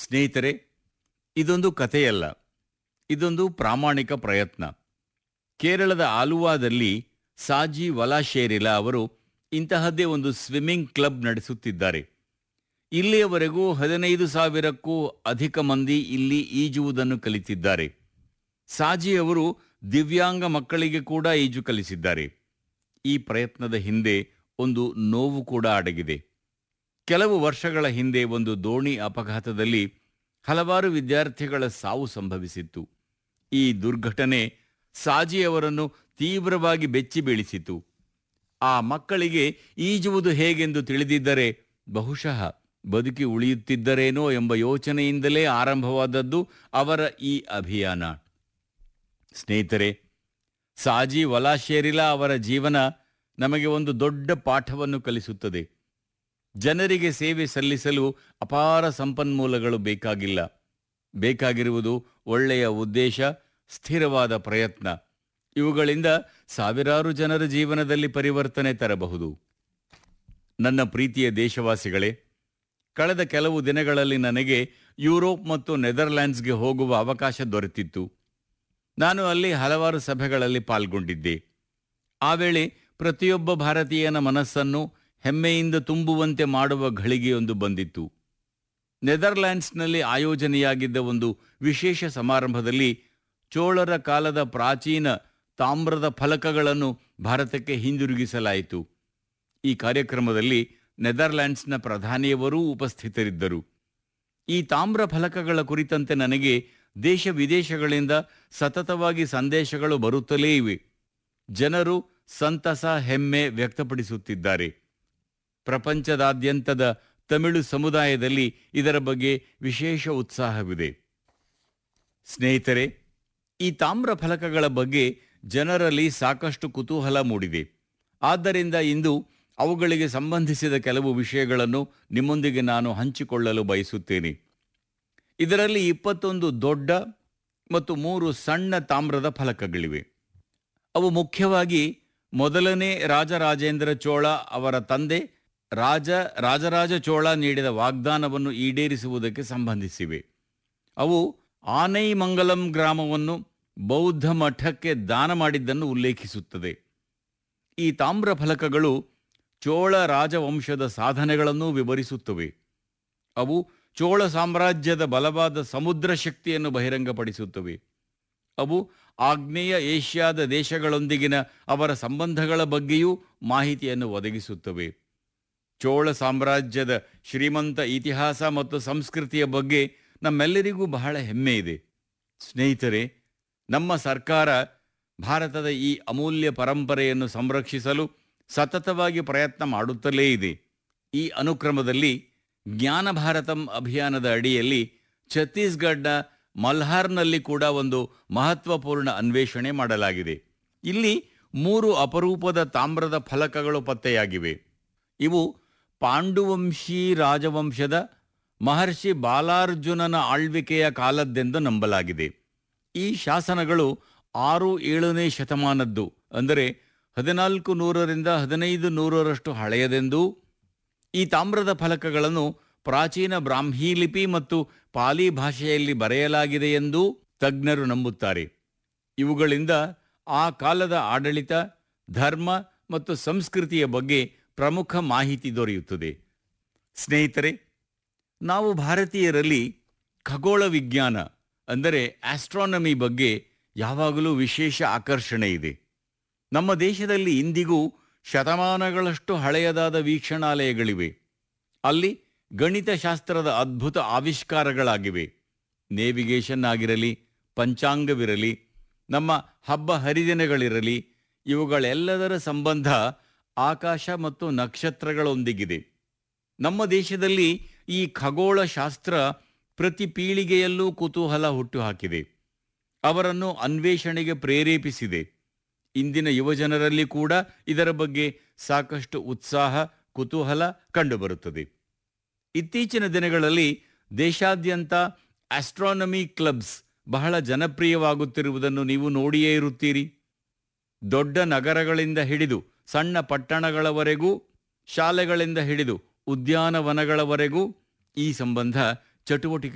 ಸ್ನೇಹಿತರೆ ಇದೊಂದು ಕಥೆಯಲ್ಲ ಇದೊಂದು ಪ್ರಾಮಾಣಿಕ ಪ್ರಯತ್ನ ಕೇರಳದ ಆಲುವಾದಲ್ಲಿ ಸಾಜಿ ವಲಾಶೇರಿಲಾ ಅವರು ಇಂತಹದ್ದೇ ಒಂದು ಸ್ವಿಮ್ಮಿಂಗ್ ಕ್ಲಬ್ ನಡೆಸುತ್ತಿದ್ದಾರೆ ಇಲ್ಲಿಯವರೆಗೂ ಹದಿನೈದು ಸಾವಿರಕ್ಕೂ ಅಧಿಕ ಮಂದಿ ಇಲ್ಲಿ ಈಜುವುದನ್ನು ಕಲಿತಿದ್ದಾರೆ ಸಾಜಿ ಅವರು ದಿವ್ಯಾಂಗ ಮಕ್ಕಳಿಗೆ ಕೂಡ ಈಜು ಕಲಿಸಿದ್ದಾರೆ ಈ ಪ್ರಯತ್ನದ ಹಿಂದೆ ಒಂದು ನೋವು ಕೂಡ ಅಡಗಿದೆ ಕೆಲವು ವರ್ಷಗಳ ಹಿಂದೆ ಒಂದು ದೋಣಿ ಅಪಘಾತದಲ್ಲಿ ಹಲವಾರು ವಿದ್ಯಾರ್ಥಿಗಳ ಸಾವು ಸಂಭವಿಸಿತ್ತು ಈ ದುರ್ಘಟನೆ ಸಾಜಿ ಅವರನ್ನು ತೀವ್ರವಾಗಿ ಬೆಚ್ಚಿ ಬೀಳಿಸಿತು ಆ ಮಕ್ಕಳಿಗೆ ಈಜುವುದು ಹೇಗೆಂದು ತಿಳಿದಿದ್ದರೆ ಬಹುಶಃ ಬದುಕಿ ಉಳಿಯುತ್ತಿದ್ದರೇನೋ ಎಂಬ ಯೋಚನೆಯಿಂದಲೇ ಆರಂಭವಾದದ್ದು ಅವರ ಈ ಅಭಿಯಾನ ಸ್ನೇಹಿತರೆ ಸಾಜಿ ವಲಾಶೇರಿಲಾ ಅವರ ಜೀವನ ನಮಗೆ ಒಂದು ದೊಡ್ಡ ಪಾಠವನ್ನು ಕಲಿಸುತ್ತದೆ ಜನರಿಗೆ ಸೇವೆ ಸಲ್ಲಿಸಲು ಅಪಾರ ಸಂಪನ್ಮೂಲಗಳು ಬೇಕಾಗಿಲ್ಲ ಬೇಕಾಗಿರುವುದು ಒಳ್ಳೆಯ ಉದ್ದೇಶ ಸ್ಥಿರವಾದ ಪ್ರಯತ್ನ ಇವುಗಳಿಂದ ಸಾವಿರಾರು ಜನರ ಜೀವನದಲ್ಲಿ ಪರಿವರ್ತನೆ ತರಬಹುದು ನನ್ನ ಪ್ರೀತಿಯ ದೇಶವಾಸಿಗಳೇ ಕಳೆದ ಕೆಲವು ದಿನಗಳಲ್ಲಿ ನನಗೆ ಯುರೋಪ್ ಮತ್ತು ನೆದರ್ಲ್ಯಾಂಡ್ಸ್ಗೆ ಹೋಗುವ ಅವಕಾಶ ದೊರೆತಿತ್ತು ನಾನು ಅಲ್ಲಿ ಹಲವಾರು ಸಭೆಗಳಲ್ಲಿ ಪಾಲ್ಗೊಂಡಿದ್ದೆ ಆ ವೇಳೆ ಪ್ರತಿಯೊಬ್ಬ ಭಾರತೀಯನ ಮನಸ್ಸನ್ನು ಹೆಮ್ಮೆಯಿಂದ ತುಂಬುವಂತೆ ಮಾಡುವ ಘಳಿಗೆಯೊಂದು ಬಂದಿತ್ತು ನೆದರ್ಲ್ಯಾಂಡ್ಸ್ನಲ್ಲಿ ಆಯೋಜನೆಯಾಗಿದ್ದ ಒಂದು ವಿಶೇಷ ಸಮಾರಂಭದಲ್ಲಿ ಚೋಳರ ಕಾಲದ ಪ್ರಾಚೀನ ತಾಮ್ರದ ಫಲಕಗಳನ್ನು ಭಾರತಕ್ಕೆ ಹಿಂದಿರುಗಿಸಲಾಯಿತು ಈ ಕಾರ್ಯಕ್ರಮದಲ್ಲಿ ನೆದರ್ಲ್ಯಾಂಡ್ಸ್ನ ಪ್ರಧಾನಿಯವರೂ ಉಪಸ್ಥಿತರಿದ್ದರು ಈ ತಾಮ್ರ ಫಲಕಗಳ ಕುರಿತಂತೆ ನನಗೆ ದೇಶ ವಿದೇಶಗಳಿಂದ ಸತತವಾಗಿ ಸಂದೇಶಗಳು ಬರುತ್ತಲೇ ಇವೆ ಜನರು ಸಂತಸ ಹೆಮ್ಮೆ ವ್ಯಕ್ತಪಡಿಸುತ್ತಿದ್ದಾರೆ ಪ್ರಪಂಚದಾದ್ಯಂತದ ತಮಿಳು ಸಮುದಾಯದಲ್ಲಿ ಇದರ ಬಗ್ಗೆ ವಿಶೇಷ ಉತ್ಸಾಹವಿದೆ ಸ್ನೇಹಿತರೆ ಈ ತಾಮ್ರ ಫಲಕಗಳ ಬಗ್ಗೆ ಜನರಲ್ಲಿ ಸಾಕಷ್ಟು ಕುತೂಹಲ ಮೂಡಿದೆ ಆದ್ದರಿಂದ ಇಂದು ಅವುಗಳಿಗೆ ಸಂಬಂಧಿಸಿದ ಕೆಲವು ವಿಷಯಗಳನ್ನು ನಿಮ್ಮೊಂದಿಗೆ ನಾನು ಹಂಚಿಕೊಳ್ಳಲು ಬಯಸುತ್ತೇನೆ ಇದರಲ್ಲಿ ಇಪ್ಪತ್ತೊಂದು ದೊಡ್ಡ ಮತ್ತು ಮೂರು ಸಣ್ಣ ತಾಮ್ರದ ಫಲಕಗಳಿವೆ ಅವು ಮುಖ್ಯವಾಗಿ ಮೊದಲನೇ ರಾಜರಾಜೇಂದ್ರ ಚೋಳ ಅವರ ತಂದೆ ರಾಜ ರಾಜರಾಜ ಚೋಳ ನೀಡಿದ ವಾಗ್ದಾನವನ್ನು ಈಡೇರಿಸುವುದಕ್ಕೆ ಸಂಬಂಧಿಸಿವೆ ಅವು ಆನೈಮಂಗಲಂ ಗ್ರಾಮವನ್ನು ಬೌದ್ಧ ಮಠಕ್ಕೆ ದಾನ ಮಾಡಿದ್ದನ್ನು ಉಲ್ಲೇಖಿಸುತ್ತದೆ ಈ ತಾಮ್ರ ಫಲಕಗಳು ಚೋಳ ರಾಜವಂಶದ ಸಾಧನೆಗಳನ್ನು ವಿವರಿಸುತ್ತವೆ ಅವು ಚೋಳ ಸಾಮ್ರಾಜ್ಯದ ಬಲವಾದ ಸಮುದ್ರ ಶಕ್ತಿಯನ್ನು ಬಹಿರಂಗಪಡಿಸುತ್ತವೆ ಅವು ಆಗ್ನೇಯ ಏಷ್ಯಾದ ದೇಶಗಳೊಂದಿಗಿನ ಅವರ ಸಂಬಂಧಗಳ ಬಗ್ಗೆಯೂ ಮಾಹಿತಿಯನ್ನು ಒದಗಿಸುತ್ತವೆ ಚೋಳ ಸಾಮ್ರಾಜ್ಯದ ಶ್ರೀಮಂತ ಇತಿಹಾಸ ಮತ್ತು ಸಂಸ್ಕೃತಿಯ ಬಗ್ಗೆ ನಮ್ಮೆಲ್ಲರಿಗೂ ಬಹಳ ಹೆಮ್ಮೆ ಇದೆ ಸ್ನೇಹಿತರೆ ನಮ್ಮ ಸರ್ಕಾರ ಭಾರತದ ಈ ಅಮೂಲ್ಯ ಪರಂಪರೆಯನ್ನು ಸಂರಕ್ಷಿಸಲು ಸತತವಾಗಿ ಪ್ರಯತ್ನ ಮಾಡುತ್ತಲೇ ಇದೆ ಈ ಅನುಕ್ರಮದಲ್ಲಿ ಜ್ಞಾನ ಭಾರತಂ ಅಭಿಯಾನದ ಅಡಿಯಲ್ಲಿ ಛತ್ತೀಸ್ಗಢನ ಮಲ್ಹಾರ್ನಲ್ಲಿ ಕೂಡ ಒಂದು ಮಹತ್ವಪೂರ್ಣ ಅನ್ವೇಷಣೆ ಮಾಡಲಾಗಿದೆ ಇಲ್ಲಿ ಮೂರು ಅಪರೂಪದ ತಾಮ್ರದ ಫಲಕಗಳು ಪತ್ತೆಯಾಗಿವೆ ಇವು ಪಾಂಡುವಂಶಿ ರಾಜವಂಶದ ಮಹರ್ಷಿ ಬಾಲಾರ್ಜುನನ ಆಳ್ವಿಕೆಯ ಕಾಲದ್ದೆಂದು ನಂಬಲಾಗಿದೆ ಈ ಶಾಸನಗಳು ಆರು ಏಳನೇ ಶತಮಾನದ್ದು ಅಂದರೆ ಹದಿನಾಲ್ಕು ನೂರರಿಂದ ಹದಿನೈದು ನೂರರಷ್ಟು ಹಳೆಯದೆಂದೂ ಈ ತಾಮ್ರದ ಫಲಕಗಳನ್ನು ಪ್ರಾಚೀನ ಬ್ರಾಹ್ಮೀ ಲಿಪಿ ಮತ್ತು ಪಾಲಿ ಭಾಷೆಯಲ್ಲಿ ಬರೆಯಲಾಗಿದೆ ಎಂದೂ ತಜ್ಞರು ನಂಬುತ್ತಾರೆ ಇವುಗಳಿಂದ ಆ ಕಾಲದ ಆಡಳಿತ ಧರ್ಮ ಮತ್ತು ಸಂಸ್ಕೃತಿಯ ಬಗ್ಗೆ ಪ್ರಮುಖ ಮಾಹಿತಿ ದೊರೆಯುತ್ತದೆ ಸ್ನೇಹಿತರೆ ನಾವು ಭಾರತೀಯರಲ್ಲಿ ಖಗೋಳ ವಿಜ್ಞಾನ ಅಂದರೆ ಆಸ್ಟ್ರಾನಮಿ ಬಗ್ಗೆ ಯಾವಾಗಲೂ ವಿಶೇಷ ಆಕರ್ಷಣೆ ಇದೆ ನಮ್ಮ ದೇಶದಲ್ಲಿ ಇಂದಿಗೂ ಶತಮಾನಗಳಷ್ಟು ಹಳೆಯದಾದ ವೀಕ್ಷಣಾಲಯಗಳಿವೆ ಅಲ್ಲಿ ಗಣಿತಶಾಸ್ತ್ರದ ಅದ್ಭುತ ಆವಿಷ್ಕಾರಗಳಾಗಿವೆ ನೇವಿಗೇಷನ್ ಆಗಿರಲಿ ಪಂಚಾಂಗವಿರಲಿ ನಮ್ಮ ಹಬ್ಬ ಹರಿದಿನಗಳಿರಲಿ ಇವುಗಳೆಲ್ಲದರ ಸಂಬಂಧ ಆಕಾಶ ಮತ್ತು ನಕ್ಷತ್ರಗಳೊಂದಿಗಿದೆ ನಮ್ಮ ದೇಶದಲ್ಲಿ ಈ ಖಗೋಳ ಶಾಸ್ತ್ರ ಪ್ರತಿ ಪೀಳಿಗೆಯಲ್ಲೂ ಕುತೂಹಲ ಹುಟ್ಟುಹಾಕಿದೆ ಅವರನ್ನು ಅನ್ವೇಷಣೆಗೆ ಪ್ರೇರೇಪಿಸಿದೆ ಇಂದಿನ ಯುವಜನರಲ್ಲಿ ಕೂಡ ಇದರ ಬಗ್ಗೆ ಸಾಕಷ್ಟು ಉತ್ಸಾಹ ಕುತೂಹಲ ಕಂಡುಬರುತ್ತದೆ ಇತ್ತೀಚಿನ ದಿನಗಳಲ್ಲಿ ದೇಶಾದ್ಯಂತ ಆಸ್ಟ್ರಾನಮಿ ಕ್ಲಬ್ಸ್ ಬಹಳ ಜನಪ್ರಿಯವಾಗುತ್ತಿರುವುದನ್ನು ನೀವು ನೋಡಿಯೇ ಇರುತ್ತೀರಿ ದೊಡ್ಡ ನಗರಗಳಿಂದ ಹಿಡಿದು ಸಣ್ಣ ಪಟ್ಟಣಗಳವರೆಗೂ ಶಾಲೆಗಳಿಂದ ಹಿಡಿದು ಉದ್ಯಾನವನಗಳವರೆಗೂ ಈ ಸಂಬಂಧ ಚಟುವಟಿಕೆ